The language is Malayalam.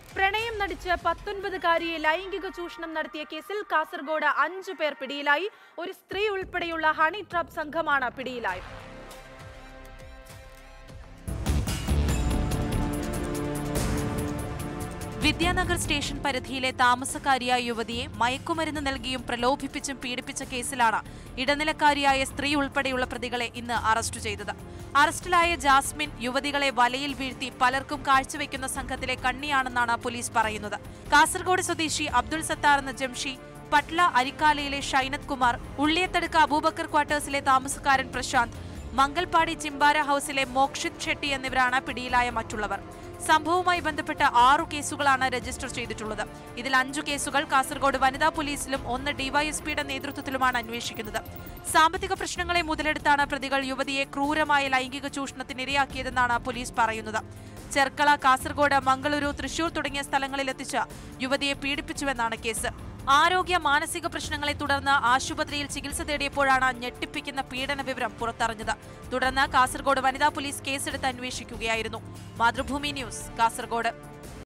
പ്രണയം നടിച്ച് പത്തൊൻപതുകാരിയെ ലൈംഗിക ചൂഷണം നടത്തിയ കേസിൽ കാസർഗോഡ് അഞ്ചു പേർ പിടിയിലായി ഒരു സ്ത്രീ ഉൾപ്പെടെയുള്ള ഹണി ട്രാപ്പ് സംഘമാണ് പിടിയിലായത് വിദ്യാനഗർ സ്റ്റേഷൻ പരിധിയിലെ താമസക്കാരിയായ യുവതിയെ മയക്കുമരുന്ന് നൽകിയും പ്രലോഭിപ്പിച്ചും പീഡിപ്പിച്ച കേസിലാണ് ഇടനിലക്കാരിയായ സ്ത്രീ ഉൾപ്പെടെയുള്ള പ്രതികളെ ഇന്ന് അറസ്റ്റ് ചെയ്തത് അറസ്റ്റിലായ ജാസ്മിൻ യുവതികളെ വലയിൽ വീഴ്ത്തി പലർക്കും കാഴ്ചവെക്കുന്ന സംഘത്തിലെ കണ്ണിയാണെന്നാണ് പോലീസ് പറയുന്നത് കാസർഗോഡ് സ്വദേശി അബ്ദുൾ സത്താർ എന്ന ജംഷി പട്ല അരിക്കാലയിലെ ഷൈനത് കുമാർ ഉള്ളിയത്തടുക്ക അബൂബക്കർ ക്വാർട്ടേഴ്സിലെ താമസക്കാരൻ പ്രശാന്ത് മംഗൽപാടി ചിമ്പാര ഹൌസിലെ മോക്ഷിത് ഷെട്ടി എന്നിവരാണ് പിടിയിലായ മറ്റുള്ളവർ സംഭവവുമായി ബന്ധപ്പെട്ട് ആറു കേസുകളാണ് രജിസ്റ്റർ ചെയ്തിട്ടുള്ളത് ഇതിൽ അഞ്ചു കേസുകൾ കാസർഗോഡ് വനിതാ പോലീസിലും ഒന്ന് ഡിവൈഎസ്പിയുടെ നേതൃത്വത്തിലുമാണ് അന്വേഷിക്കുന്നത് സാമ്പത്തിക പ്രശ്നങ്ങളെ മുതലെടുത്താണ് പ്രതികൾ യുവതിയെ ക്രൂരമായ ലൈംഗിക ചൂഷണത്തിനിരയാക്കിയതെന്നാണ് പോലീസ് പറയുന്നത് ചെർക്കള കാസർഗോഡ് മംഗളൂരു തൃശൂർ തുടങ്ങിയ സ്ഥലങ്ങളിലെത്തിച്ച് യുവതിയെ പീഡിപ്പിച്ചുവെന്നാണ് കേസ് ആരോഗ്യ മാനസിക പ്രശ്നങ്ങളെ തുടർന്ന് ആശുപത്രിയിൽ ചികിത്സ തേടിയപ്പോഴാണ് ഞെട്ടിപ്പിക്കുന്ന പീഡന വിവരം പുറത്തറിഞ്ഞത് തുടർന്ന് കാസർഗോഡ് വനിതാ പോലീസ് കേസെടുത്ത് അന്വേഷിക്കുകയായിരുന്നു മാതൃഭൂമി ന്യൂസ് കാസർഗോഡ്